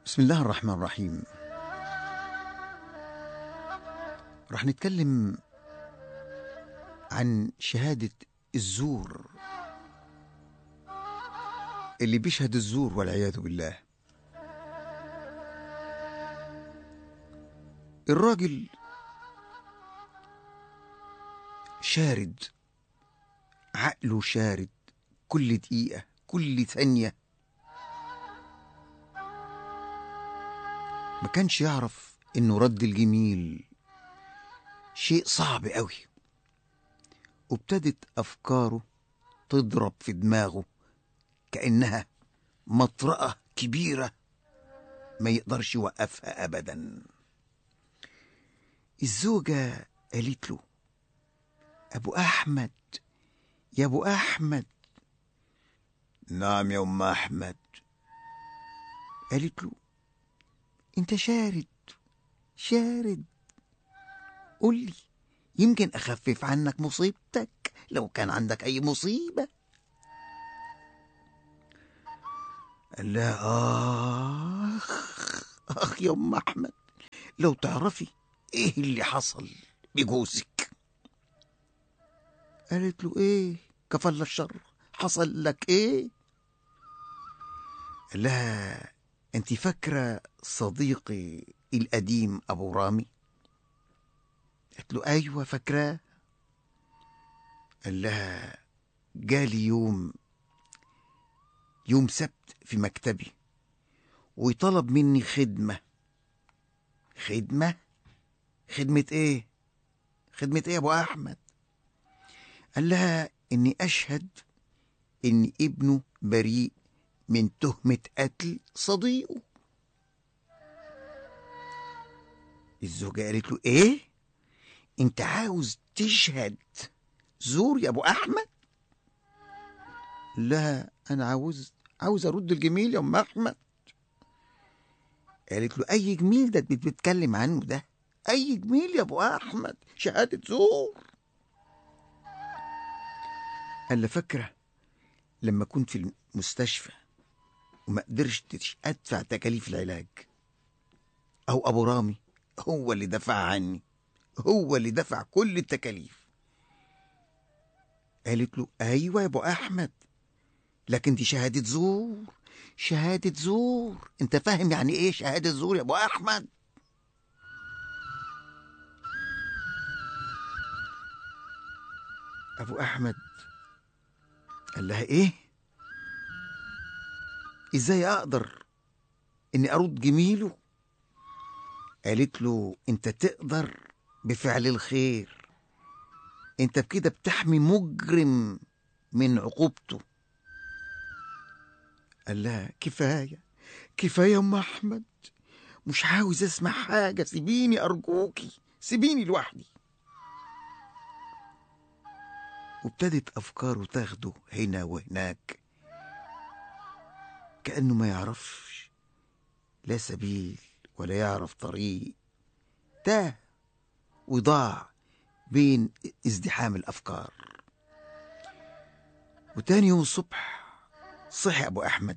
بسم الله الرحمن الرحيم رح نتكلم عن شهادة الزور اللي بيشهد الزور والعياذ بالله الراجل شارد عقله شارد كل دقيقة كل ثانية ما كانش يعرف انه رد الجميل شيء صعب قوي وابتدت افكاره تضرب في دماغه كانها مطرقه كبيره ما يقدرش يوقفها ابدا الزوجه قالت له ابو احمد يا ابو احمد نعم يا ام احمد قالت له انت شارد شارد قول لي يمكن اخفف عنك مصيبتك لو كان عندك اي مصيبه قال لها اخ اخ يا ام احمد لو تعرفي ايه اللي حصل بجوزك قالت له ايه كفل الشر حصل لك ايه قال لها انت فاكره صديقي القديم ابو رامي قالت له ايوه فاكراه قال لها جالي يوم يوم سبت في مكتبي وطلب مني خدمه خدمه خدمه ايه خدمه ايه يا ابو احمد قال لها اني اشهد ان ابنه بريء من تهمة قتل صديقه الزوجة قالت له ايه انت عاوز تشهد زور يا ابو احمد لا انا عاوز عاوز ارد الجميل يا ام احمد قالت له اي جميل ده بتتكلم عنه ده اي جميل يا ابو احمد شهادة زور قال له فاكره لما كنت في المستشفى وما قدرتش ادفع تكاليف العلاج او ابو رامي هو اللي دفع عني هو اللي دفع كل التكاليف قالت له ايوه يا ابو احمد لكن دي شهاده زور شهاده زور انت فاهم يعني ايه شهاده زور يا ابو احمد ابو احمد قال لها ايه ازاي اقدر اني ارد جميله قالت له انت تقدر بفعل الخير انت بكده بتحمي مجرم من عقوبته قال لها كفايه كفايه يا ام احمد مش عاوز اسمع حاجه سيبيني ارجوكي سيبيني لوحدي وابتدت افكاره تاخده هنا وهناك كأنه ما يعرفش لا سبيل ولا يعرف طريق تاه وضاع بين ازدحام الأفكار وتاني يوم الصبح صحي أبو أحمد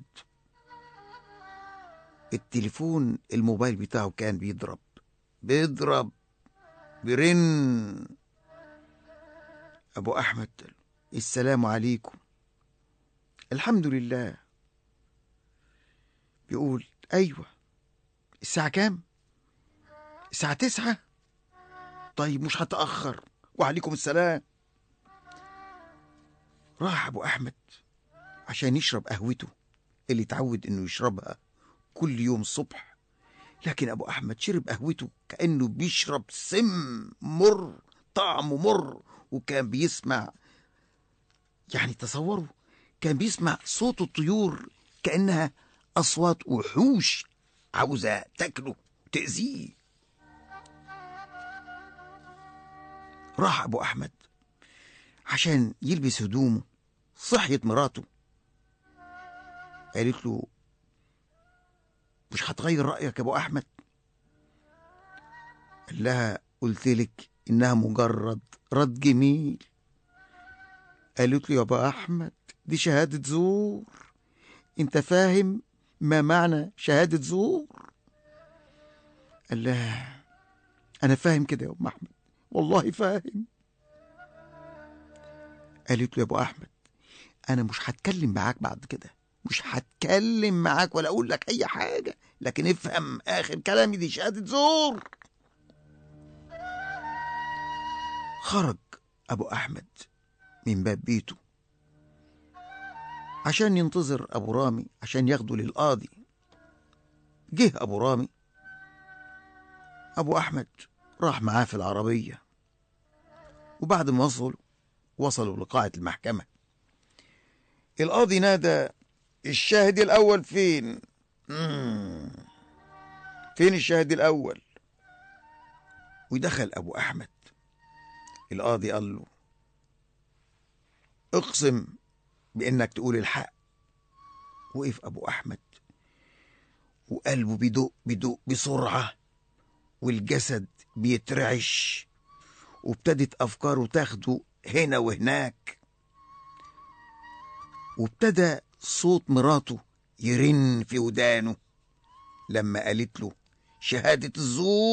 التليفون الموبايل بتاعه كان بيضرب بيضرب بيرن أبو أحمد السلام عليكم الحمد لله بيقول أيوة الساعة كام؟ الساعة تسعة طيب مش هتأخر وعليكم السلام راح أبو أحمد عشان يشرب قهوته اللي اتعود إنه يشربها كل يوم الصبح لكن أبو أحمد شرب قهوته كأنه بيشرب سم مر طعمه مر وكان بيسمع يعني تصوروا كان بيسمع صوت الطيور كأنها أصوات وحوش عاوزة تاكله تأذيه راح أبو أحمد عشان يلبس هدومه صحيت مراته قالت له مش هتغير رأيك يا أبو أحمد قال لها قلت لك إنها مجرد رد جميل قالت له يا أبو أحمد دي شهادة زور أنت فاهم ما معنى شهادة زور قال لها أنا فاهم كده يا أم أحمد والله فاهم قالت له يا أبو أحمد أنا مش هتكلم معاك بعد كده مش هتكلم معاك ولا أقول لك أي حاجة لكن افهم آخر كلامي دي شهادة زور خرج أبو أحمد من باب بيته عشان ينتظر أبو رامي عشان ياخده للقاضي جه أبو رامي أبو أحمد راح معاه في العربية وبعد ما وصلوا وصلوا لقاعة المحكمة القاضي نادى الشاهد الأول فين؟ مم. فين الشاهد الأول؟ ودخل أبو أحمد القاضي قال له اقسم بإنك تقول الحق وقف أبو أحمد وقلبه بيدق بيدق بسرعة والجسد بيترعش وابتدت أفكاره تاخده هنا وهناك وابتدى صوت مراته يرن في ودانه لما قالت له شهادة الزور